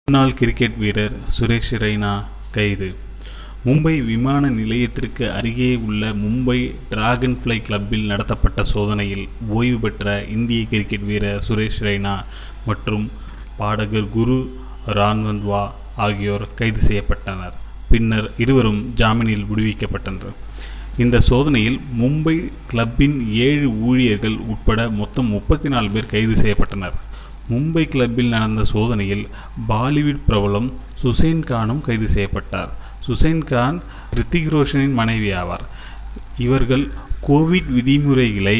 முன்னாள் கிரிக்கெட் வீரர் சுரேஷ் ரெய்னா கைது மும்பை விமான நிலையத்திற்கு அருகே உள்ள மும்பை டிராகன் ஃப்ளை கிளப்பில் நடத்தப்பட்ட சோதனையில் ஓய்வு பெற்ற இந்திய கிரிக்கெட் வீரர் சுரேஷ் ரெய்னா மற்றும் பாடகர் குரு ரான்வந்த்வா ஆகியோர் கைது செய்யப்பட்டனர் பின்னர் இருவரும் ஜாமீனில் விடுவிக்கப்பட்டனர் இந்த சோதனையில் மும்பை கிளப்பின் ஏழு ஊழியர்கள் உட்பட மொத்தம் முப்பத்தி நாலு பேர் கைது செய்யப்பட்டனர் மும்பை கிளப்பில் நடந்த சோதனையில் பாலிவுட் பிரபலம் சுசேன் கானும் கைது செய்யப்பட்டார் சுசேன் கான் ரித்திக் ரோஷனின் மனைவி ஆவார் இவர்கள் கோவிட் விதிமுறைகளை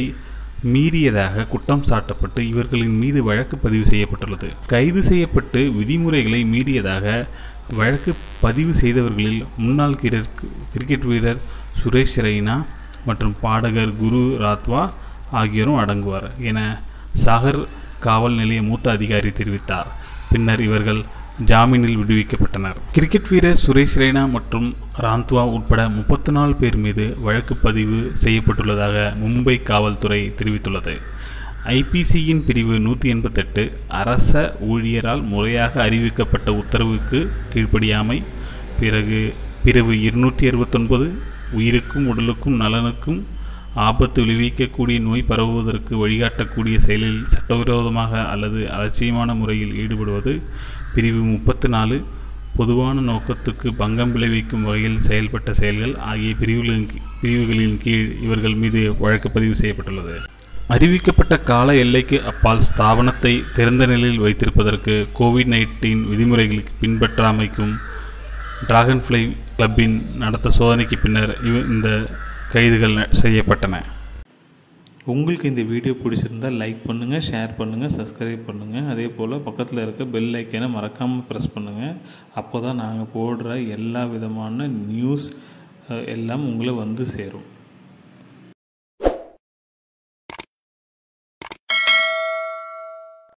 மீறியதாக குற்றம் சாட்டப்பட்டு இவர்களின் மீது வழக்கு பதிவு செய்யப்பட்டுள்ளது கைது செய்யப்பட்டு விதிமுறைகளை மீறியதாக வழக்கு பதிவு செய்தவர்களில் முன்னாள் கிரிக்கெட் வீரர் சுரேஷ் ரெய்னா மற்றும் பாடகர் குரு ராத்வா ஆகியோரும் அடங்குவார் என சாகர் காவல் நிலைய மூத்த அதிகாரி தெரிவித்தார் பின்னர் இவர்கள் ஜாமீனில் விடுவிக்கப்பட்டனர் கிரிக்கெட் வீரர் சுரேஷ் ரெய்னா மற்றும் ராந்த்வா உட்பட முப்பத்தி நாலு பேர் மீது வழக்கு பதிவு செய்யப்பட்டுள்ளதாக மும்பை காவல்துறை தெரிவித்துள்ளது ஐபிசியின் பிரிவு நூற்றி எண்பத்தெட்டு அரச ஊழியரால் முறையாக அறிவிக்கப்பட்ட உத்தரவுக்கு கீழ்ப்படியாமை பிறகு பிரிவு இருநூற்றி அறுபத்தொன்பது உயிருக்கும் உடலுக்கும் நலனுக்கும் ஆபத்து விளைவிக்கக்கூடிய நோய் பரவுவதற்கு வழிகாட்டக்கூடிய செயலில் சட்டவிரோதமாக அல்லது அலட்சியமான முறையில் ஈடுபடுவது பிரிவு முப்பத்து நாலு பொதுவான நோக்கத்துக்கு பங்கம் விளைவிக்கும் வகையில் செயல்பட்ட செயல்கள் ஆகிய பிரிவுகளின் பிரிவுகளின் கீழ் இவர்கள் மீது வழக்கு பதிவு செய்யப்பட்டுள்ளது அறிவிக்கப்பட்ட கால எல்லைக்கு அப்பால் ஸ்தாபனத்தை திறந்த நிலையில் வைத்திருப்பதற்கு கோவிட் நைன்டீன் விதிமுறைகளுக்கு பின்பற்றாமைக்கும் டிராகன் ஃப்ளை கிளப்பின் நடத்த சோதனைக்கு பின்னர் இவ இந்த கைதுகள் செய்யப்பட்டன உங்களுக்கு இந்த வீடியோ பிடிச்சிருந்தால் லைக் பண்ணுங்கள் ஷேர் பண்ணுங்கள் சப்ஸ்கிரைப் பண்ணுங்கள் அதே போல் பக்கத்தில் இருக்க பெல் ஐக்கனை மறக்காமல் ப்ரெஸ் பண்ணுங்கள் அப்போ தான் நாங்கள் போடுற எல்லா விதமான நியூஸ் எல்லாம் உங்களை வந்து சேரும்